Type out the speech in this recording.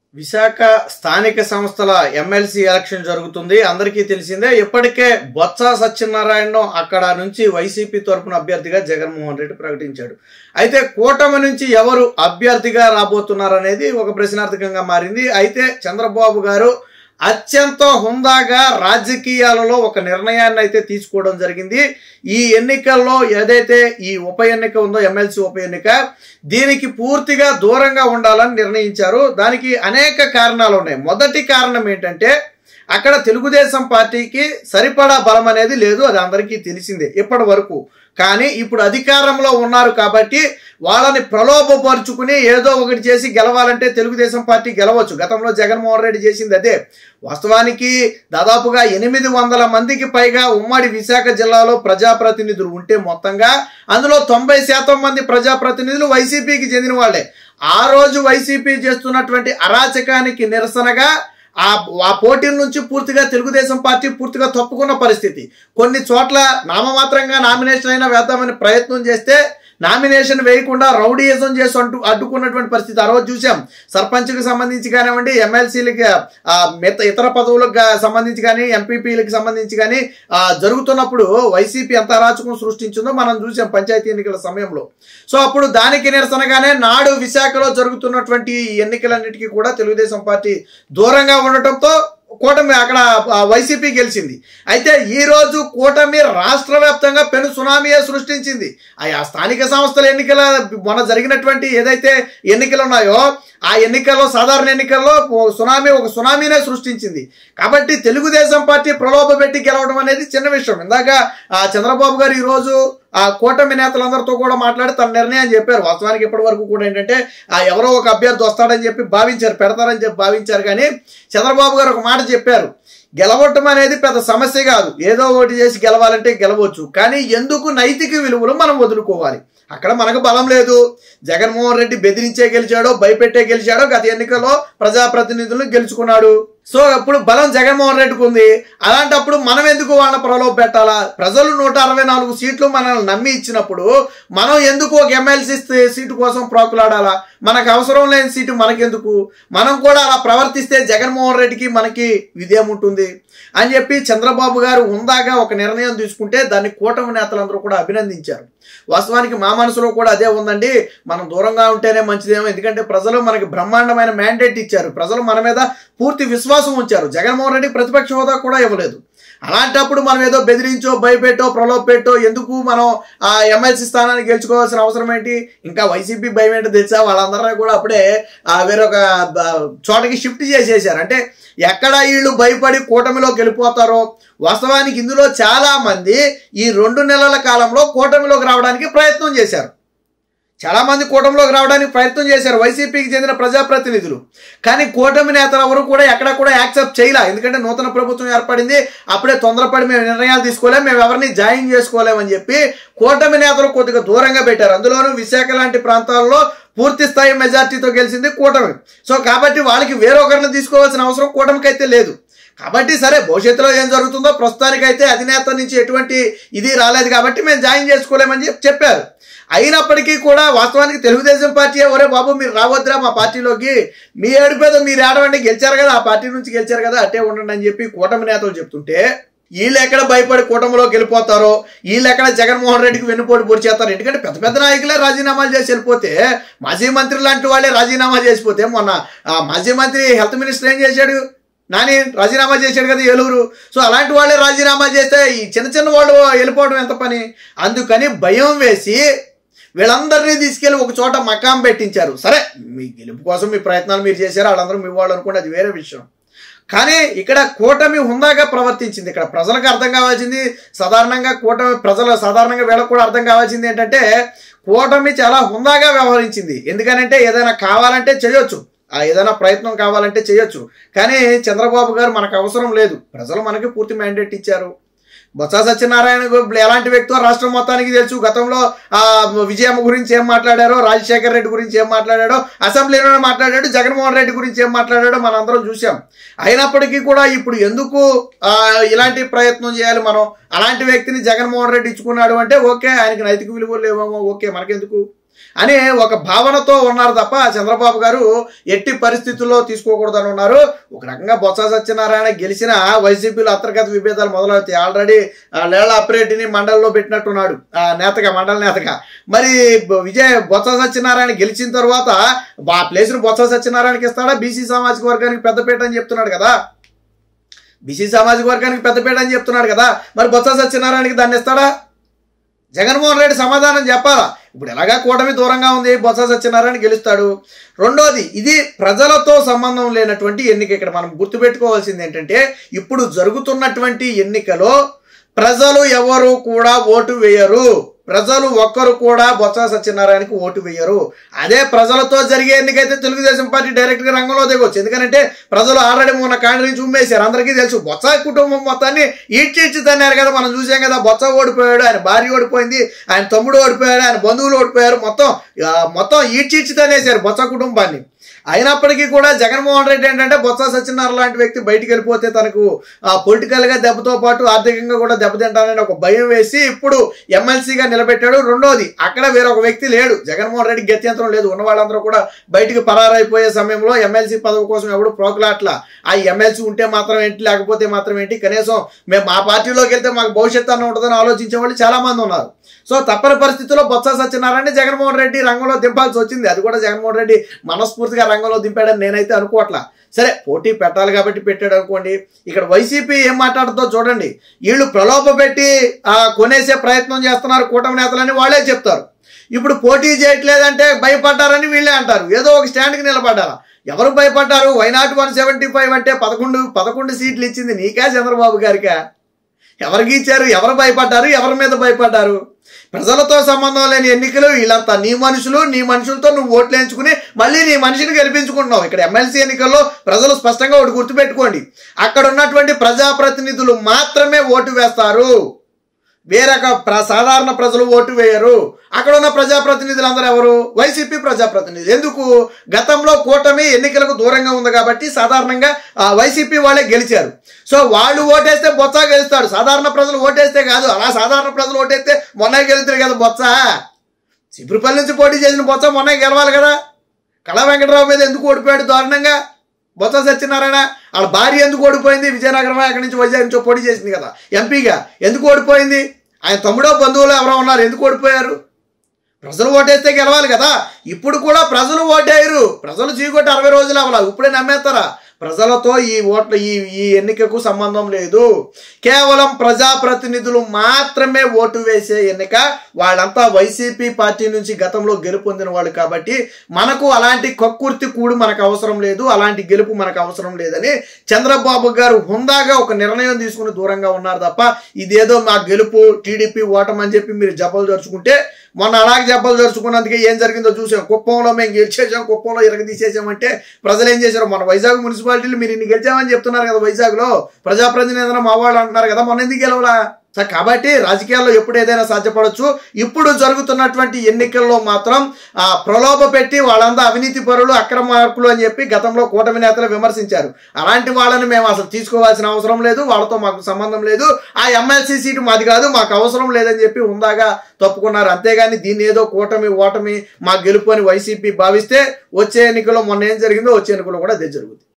విశాఖ స్థానిక సంస్థల MLC election జరుగుతుంది అందరికీ తెలిసిందే ఇప్పటికే బొత్స సత్యనారాయణ అక్కడ నుంచి వైసీపీ తరపున అభ్యర్థిగా జగన్మోహన్ రెడ్డి ప్రకటించాడు అయితే కూటమి నుంచి ఎవరు అభ్యర్థిగా రాబోతున్నారనేది ఒక ప్రశ్నార్థకంగా మారింది అయితే చంద్రబాబు గారు అత్యంత హుందాగా రాజకీయాలలో ఒక నిర్ణయాన్ని అయితే తీసుకోవడం జరిగింది ఈ ఎన్నికల్లో ఏదైతే ఈ ఉప ఎన్నిక ఉందో ఎమ్మెల్సీ ఉప ఎన్నిక దీనికి పూర్తిగా దూరంగా ఉండాలని నిర్ణయించారు దానికి అనేక కారణాలు ఉన్నాయి మొదటి కారణం ఏంటంటే అక్కడ తెలుగుదేశం పార్టీకి సరిపడా బలం అనేది లేదు అది అందరికీ తెలిసిందే ఇప్పటి వరకు కానీ ఇప్పుడు అధికారంలో ఉన్నారు కాబట్టి వాళ్ళని ప్రలోభపరుచుకుని ఏదో ఒకటి చేసి గెలవాలంటే తెలుగుదేశం పార్టీ గెలవచ్చు గతంలో జగన్మోహన్ రెడ్డి చేసింది అదే వాస్తవానికి దాదాపుగా ఎనిమిది వందల మందికి పైగా ఉమ్మడి విశాఖ జిల్లాలో ప్రజాప్రతినిధులు ఉంటే మొత్తంగా అందులో తొంభై శాతం మంది ప్రజాప్రతినిధులు వైసీపీకి చెందిన వాళ్ళే ఆ రోజు వైసీపీ చేస్తున్నటువంటి అరాచకానికి నిరసనగా ఆ ఆ పోటీల నుంచి పూర్తిగా తెలుగుదేశం పార్టీ పూర్తిగా తప్పుకున్న పరిస్థితి కొన్ని చోట్ల నామమాత్రంగా నామినేషన్ అయినా వేద్దామని ప్రయత్నం చేస్తే నామినేషన్ వేయకుండా రౌడీయిజం చేసి అంటూ అడ్డుకున్నటువంటి పరిస్థితి ఆ రోజు చూసాం సర్పంచ్కి సంబంధించి కానివ్వండి ఎమ్మెల్సీలకి మిగతా ఇతర పదవులకు గా- సంబంధించి కానీ ఎంపీపీలకు సంబంధించి కానీ ఆ, జరుగుతున్నప్పుడు వైసీపీ ఎంత అరాచకం సృష్టించిందో మనం చూసాం పంచాయతీ ఎన్నికల సమయంలో సో అప్పుడు దానికి నిరసనగానే నాడు విశాఖలో జరుగుతున్నటువంటి ఈ ఎన్నికలన్నిటికీ కూడా తెలుగుదేశం పార్టీ దూరంగా ఉండటంతో కూటమి అక్కడ ఆ, వైసీపీ గెలిచింది అయితే ఈ రోజు కూటమి రాష్ట్ర వ్యాప్తంగా పెను సునామీయే సృష్టించింది ఆ స్థానిక సంస్థల ఎన్నికల మొన్న జరిగినటువంటి ఏదైతే ఎన్నికలు ఉన్నాయో ఆ ఎన్నికల్లో సాధారణ ఎన్నికల్లో ఓ సునామీ ఒక సునామీనే సృష్టించింది కాబట్టి తెలుగుదేశం పార్టీ ప్రలోభ పెట్టి గెలవడం అనేది చిన్న విషయం ఇందాక ఆ, చంద్రబాబు గారు ఈ రోజు ఆ కూటమి నేతలందరితో కూడా మాట్లాడి తన నిర్ణయం చెప్పారు వాస్తవానికి ఇప్పటి వరకు కూడా ఏంటంటే ఆ ఎవరో ఒక అభ్యర్థి వస్తాడని చెప్పి భావించారు పెడతారని చెప్పి భావించారు కానీ చంద్రబాబు గారు ఒక మాట చెప్పారు గెలవటం అనేది పెద్ద సమస్య కాదు ఏదో ఒకటి చేసి గెలవాలంటే గెలవచ్చు కానీ ఎందుకు నైతిక విలువలు మనం వదులుకోవాలి అక్కడ మనకు బలం లేదు జగన్మోహన్ రెడ్డి బెదిరించే గెలిచాడో భయపెట్టే గెలిచాడో గత ఎన్నికల్లో ప్రజాప్రతినిధులను గెలుచుకున్నాడు సో అప్పుడు బలం జగన్మోహన్ రెడ్డికి ఉంది అలాంటప్పుడు మనం ఎందుకు వాళ్ళ ప్రలోభ పెట్టాలా ప్రజలు నూట అరవై నాలుగు సీట్లు మనల్ని నమ్మి ఇచ్చినప్పుడు మనం ఎందుకు ఒక ఎమ్మెల్సీ సీటు కోసం ప్రాకులాడాలా మనకు అవసరం లేని సీటు మనకెందుకు మనం కూడా అలా ప్రవర్తిస్తే జగన్మోహన్ రెడ్డికి మనకి విధేయం ఉంటుంది అని చెప్పి చంద్రబాబు గారు ఉందాగా ఒక నిర్ణయం తీసుకుంటే దాన్ని కూటమి నేతలందరూ కూడా అభినందించారు వాస్తవానికి మా మనసులో కూడా అదే ఉందండి మనం దూరంగా ఉంటేనే మంచిదేమో ఎందుకంటే ప్రజలు మనకి బ్రహ్మాండమైన మ్యాండేట్ ఇచ్చారు ప్రజలు మన మీద పూర్తి విశ్వాసం ఉంచారు జగన్మోహన్ రెడ్డి ప్రతిపక్ష హోదా కూడా ఇవ్వలేదు అలాంటప్పుడు మనం ఏదో బెదిరించో భయపెట్టో ప్రలోభ పెట్టో ఎందుకు మనం ఆ ఎమ్మెల్సీ స్థానాన్ని గెలుచుకోవాల్సిన అవసరం ఏంటి ఇంకా వైసీపీ భయం ఏంటో తెలుసా వాళ్ళందరినీ కూడా అప్పుడే ఆ వేరొక బ- చోటకి షిఫ్ట్ చేసేసారు అంటే ఎక్కడ వీళ్ళు భయపడి కూటమిలో గెలిపోతారో వాస్తవానికి ఇందులో చాలా మంది ఈ రెండు నెలల కాలంలో కూటమిలోకి రావడానికి ప్రయత్నం చేశారు చాలా మంది కూటమిలోకి రావడానికి ప్రయత్నం చేశారు వైసీపీకి చెందిన ప్రజాప్రతినిధులు కానీ కూటమి నేతలు ఎవరు కూడా ఎక్కడ కూడా యాక్సెప్ట్ చేయలే ఎందుకంటే నూతన ప్రభుత్వం ఏర్పడింది అప్పుడే తొందరపడి మేము నిర్ణయాలు తీసుకోలేం మేము ఎవరిని జాయిన్ చేసుకోలేమని చెప్పి కూటమి నేతలు కొద్దిగా దూరంగా పెట్టారు అందులోనూ విశాఖ లాంటి ప్రాంతాల్లో పూర్తి స్థాయి మెజార్టీతో గెలిచింది కూటమి సో కాబట్టి వాళ్ళకి వేరొకరిని తీసుకోవాల్సిన అవసరం కూటమికి అయితే లేదు కాబట్టి సరే భవిష్యత్తులో ఏం జరుగుతుందో ప్రస్తుతానికైతే అధినేత నుంచి ఎటువంటి ఇది రాలేదు కాబట్టి మేము జాయిన్ చేసుకోలేమని చెప్పి చెప్పారు అయినప్పటికీ కూడా వాస్తవానికి తెలుగుదేశం పార్టీ ఒరే బాబు మీరు రావద్దురా మా పార్టీలోకి మీ ఏడుపేదో మీరు ఆడవండి గెలిచారు కదా ఆ పార్టీ నుంచి గెలిచారు కదా అట్టే ఉండండి అని చెప్పి కూటమి నేతలు చెప్తుంటే వీళ్ళు ఎక్కడ భయపడి కూటమిలో గెలిపోతారో వీళ్ళు ఎక్కడ జగన్మోహన్ రెడ్డికి వెన్నుపోటు పొడి చేస్తారు ఎందుకంటే పెద్ద పెద్ద నాయకులే రాజీనామాలు చేసి వెళ్ళిపోతే మాజీ మంత్రి లాంటి వాళ్ళే రాజీనామా చేసిపోతే మొన్న ఆ మాజీ మంత్రి హెల్త్ మినిస్టర్ ఏం చేశాడు నాని రాజీనామా చేశాడు కదా ఏలూరు సో అలాంటి వాళ్ళే రాజీనామా చేస్తే ఈ చిన్న చిన్న వాళ్ళు వెళ్ళిపోవడం ఎంత పని అందుకని భయం వేసి వీళ్ళందరినీ తీసుకెళ్లి ఒక చోట మకాం పెట్టించారు సరే మీ గెలుపు కోసం మీ ప్రయత్నాలు మీరు చేశారు వాళ్ళందరూ మీ వాళ్ళు అనుకోండి అది వేరే విషయం కానీ ఇక్కడ కూటమి హుందాగా ప్రవర్తించింది ఇక్కడ ప్రజలకు అర్థం కావాల్సింది సాధారణంగా కూటమి ప్రజలు సాధారణంగా వీళ్ళకు కూడా అర్థం కావాల్సింది ఏంటంటే కూటమి చాలా హుందాగా వ్యవహరించింది ఎందుకనంటే ఏదైనా కావాలంటే చేయొచ్చు ఆ ఏదైనా ప్రయత్నం కావాలంటే చేయొచ్చు కానీ చంద్రబాబు గారు మనకు అవసరం లేదు ప్రజలు మనకి పూర్తి మ్యాండేట్ ఇచ్చారు బొత్స సత్యనారాయణ గు- ఎలాంటి వ్యక్తో రాష్ట్రం మొత్తానికి తెలుసు గతంలో ఆ విజయమ్మ గురించి ఏం మాట్లాడారో రాజశేఖర్ రెడ్డి గురించి ఏం మాట్లాడాడో అసెంబ్లీలోనే మాట్లాడాడు జగన్మోహన్ రెడ్డి గురించి ఏం మాట్లాడాడో మనందరం చూసాం అయినప్పటికీ కూడా ఇప్పుడు ఎందుకు ఆ, ఇలాంటి ప్రయత్నం చేయాలి మనం అలాంటి వ్యక్తిని జగన్మోహన్ రెడ్డి ఇచ్చుకున్నాడు అంటే ఓకే ఆయనకి నైతిక విలువలు లేవేమో ఓకే మనకెందుకు అని ఒక భావనతో ఉన్నారు తప్ప చంద్రబాబు గారు ఎట్టి పరిస్థితుల్లో తీసుకోకూడదని ఉన్నారు ఒక రకంగా బొత్స సత్యనారాయణ గెలిచిన వైసీపీలో అంతర్గత విభేదాలు మొదలవుతాయి ఆల్రెడీ లేళ్ల అప్పిరెడ్డిని మండలిలో పెట్టినట్టున్నాడు ఆ నేతగా మండల నేతగా మరి బ- విజయ్ బొత్స సత్యనారాయణ గెలిచిన తర్వాత ఆ ప్లేస్ను బొత్స సత్యనారాయణకి ఇస్తాడా బీసీ సామాజిక వర్గానికి పెద్దపీట అని చెప్తున్నాడు కదా బీసీ సామాజిక వర్గానికి పెద్దపీట అని చెప్తున్నాడు కదా మరి బొత్స సత్యనారాయణకి దాన్ని ఇస్తాడా జగన్మోహన్ రెడ్డి సమాధానం చెప్పాలా ఇప్పుడు ఎలాగా కూటమి దూరంగా ఉంది బొత్స సత్యనారాయణ గెలుస్తాడు రెండోది ఇది ప్రజలతో సంబంధం లేనటువంటి ఎన్నిక ఇక్కడ మనం గుర్తుపెట్టుకోవాల్సింది ఏంటంటే ఇప్పుడు జరుగుతున్నటువంటి ఎన్నికలో ప్రజలు ఎవరు కూడా ఓటు వేయరు ప్రజలు ఒక్కరు కూడా బొత్స సత్యనారాయణకి ఓటు వేయరు అదే ప్రజలతో జరిగే ఎన్నికైతే తెలుగుదేశం పార్టీ డైరెక్ట్ గా రంగంలో దిగొచ్చు ఎందుకంటే ప్రజలు ఆల్రెడీ మొన్న కాండి నుంచి ఉమ్మేశారు అందరికీ తెలుసు బొత్స కుటుంబం మొత్తాన్ని ఈడ్చిచ్చి తన్నారు కదా మనం చూసాం కదా బొత్స ఓడిపోయాడు ఆయన భార్య ఓడిపోయింది ఆయన తమ్ముడు ఓడిపోయాడు ఆయన బంధువులు ఓడిపోయారు మొత్తం ఆ, మొత్తం ఈడ్చిచ్చి తనేశారు బొత్స కుటుంబాన్ని అయినప్పటికీ కూడా జగన్మోహన్ రెడ్డి ఏంటంటే బొత్స సత్యనారాయణ లాంటి వ్యక్తి బయటికి వెళ్ళిపోతే తనకు పొలిటికల్ గా దెబ్బతో పాటు ఆర్థికంగా కూడా దెబ్బతింటానని ఒక భయం వేసి ఇప్పుడు ఎమ్మెల్సీగా నిలబెట్టాడు రెండోది అక్కడ వేరొక వ్యక్తి లేడు జగన్మోహన్ రెడ్డి గత్యంతరం లేదు ఉన్న వాళ్ళందరూ కూడా బయటికి పరారైపోయే సమయంలో ఎమ్మెల్సీ పదవి కోసం ఎవడు ప్రోకలాట్లా ఆ ఎమ్మెల్సీ ఉంటే మాత్రం ఏంటి లేకపోతే మాత్రం ఏంటి కనీసం మేము మా పార్టీలోకి వెళ్తే మాకు భవిష్యత్తు అన్న ఉంటుందని ఆలోచించే వాళ్ళు చాలా మంది ఉన్నారు సో తప్పని పరిస్థితుల్లో బొత్స సత్యనారాయణ జగన్మోహన్ రెడ్డి రంగంలో దింపాల్సి వచ్చింది అది కూడా జగన్మోహన్ రెడ్డి మనస్ఫూర్తిగా రంగంలో దింపాడని నేనైతే అనుకోవట్లా సరే పోటీ పెట్టాలి కాబట్టి పెట్టాడు అనుకోండి ఇక్కడ వైసీపీ ఏం మాట్లాడుతుందో చూడండి వీళ్ళు ప్రలోభ పెట్టి ఆ, కొనేసే ప్రయత్నం చేస్తున్నారు కూటమి నేతలని వాళ్ళే చెప్తారు ఇప్పుడు పోటీ చేయట్లేదంటే భయపడ్డారని వీళ్ళే అంటారు ఏదో ఒక స్టాండ్కి నిలబడ్డారా ఎవరు భయపడ్డారు వైనాట్ వన్ సెవెంటీ ఫైవ్ అంటే పదకొండు పదకొండు సీట్లు ఇచ్చింది నీకా చంద్రబాబు గారికా ఎవరికి ఇచ్చారు ఎవరు భయపడ్డారు ఎవరి మీద భయపడ్డారు ప్రజలతో సంబంధం లేని ఎన్నికలు వీళ్ళంతా నీ మనుషులు నీ మనుషులతో నువ్వు ఓట్లు వేయించుకుని మళ్ళీ నీ మనిషిని గెలిపించుకుంటున్నావు ఇక్కడ ఎమ్మెల్సీ ఎన్నికల్లో ప్రజలు స్పష్టంగా ఒకటి గుర్తుపెట్టుకోండి అక్కడ ఉన్నటువంటి ప్రజాప్రతినిధులు మాత్రమే ఓటు వేస్తారు వేరొక ప్ర సాధారణ ప్రజలు ఓటు వేయరు అక్కడ ఉన్న ప్రజాప్రతినిధులు అందరూ ఎవరు వైసీపీ ప్రజాప్రతినిధులు ఎందుకు గతంలో కూటమి ఎన్నికలకు దూరంగా ఉంది కాబట్టి సాధారణంగా ఆ, వైసీపీ వాళ్ళే గెలిచారు సో వాళ్ళు ఓటేస్తే బొత్స గెలుస్తాడు సాధారణ ప్రజలు ఓటేస్తే కాదు అలా సాధారణ ప్రజలు ఓటేస్తే మొన్న గెలుతారు కదా బొత్స చిపురుపల్లి నుంచి పోటీ చేసిన బొత్స మొన్న గెలవాలి కదా కళా వెంకటరావు మీద ఎందుకు ఓడిపోయాడు దారుణంగా బొత్స సత్యనారాయణ వాళ్ళ భార్య ఎందుకు ఓడిపోయింది విజయనగరం అక్కడి నుంచి వైజాగ్ నుంచి పోటీ చేసింది కదా ఎంపీగా ఎందుకు ఓడిపోయింది ఆయన తమ్ముడో బంధువులు ఎవరో ఉన్నారు ఎందుకు ఓడిపోయారు ప్రజలు ఓటేస్తే గెలవాలి కదా ఇప్పుడు కూడా ప్రజలు ఓటేయరు ప్రజలు చీకొట్టి అరవై రోజులు అవ్వాలి ఇప్పుడే నమ్మేస్తారా ప్రజలతో ఈ ఓట్ల ఈ ఈ ఎన్నికకు సంబంధం లేదు కేవలం ప్రజాప్రతినిధులు మాత్రమే ఓటు వేసే ఎన్నిక వాళ్ళంతా వైసీపీ పార్టీ నుంచి గతంలో గెలుపొందిన వాళ్ళు కాబట్టి మనకు అలాంటి కక్కుర్తి కూడు మనకు అవసరం లేదు అలాంటి గెలుపు మనకు అవసరం లేదని చంద్రబాబు గారు హుందాగా ఒక నిర్ణయం తీసుకుని దూరంగా ఉన్నారు తప్ప ఇదేదో మా గెలుపు టీడీపీ ఓటమని చెప్పి మీరు జబ్బలు జరుచుకుంటే మొన్న అలాగే జబ్బలు జరుచుకున్నందుకే ఏం జరిగిందో చూసాం కుప్పంలో మేము గెలిచేసాం కుప్పంలో ఇరగ తీసేసామంటే ప్రజలు ఏం చేశారు మన వైజాగ్ మున్సిపాలిటీలు మీరు ఇన్ని గెలిచామని చెప్తున్నారు కదా వైజాగ్లో ప్రజాప్రతినిధులు మా వాళ్ళు అంటున్నారు కదా మొన్న ఎందుకు గెలవలా సో కాబట్టి రాజకీయాల్లో ఎప్పుడు ఏదైనా సాధ్యపడవచ్చు ఇప్పుడు జరుగుతున్నటువంటి ఎన్నికల్లో మాత్రం ఆ ప్రలోభ పెట్టి వాళ్ళంతా అవినీతి పరులు అక్రమార్కులు అని చెప్పి గతంలో కూటమి నేతలు విమర్శించారు అలాంటి వాళ్ళని మేము అసలు తీసుకోవాల్సిన అవసరం లేదు వాళ్ళతో మాకు సంబంధం లేదు ఆ ఎమ్మెల్సీ సీటు మాది కాదు మాకు అవసరం లేదని చెప్పి ఉందాగా తప్పుకున్నారు అంతేగాని దీన్ని ఏదో కూటమి ఓటమి మా గెలుపు అని వైసీపీ భావిస్తే వచ్చే ఎన్నికల్లో మొన్న ఏం జరిగిందో వచ్చే ఎన్నికల్లో కూడా అదే జరుగుతుంది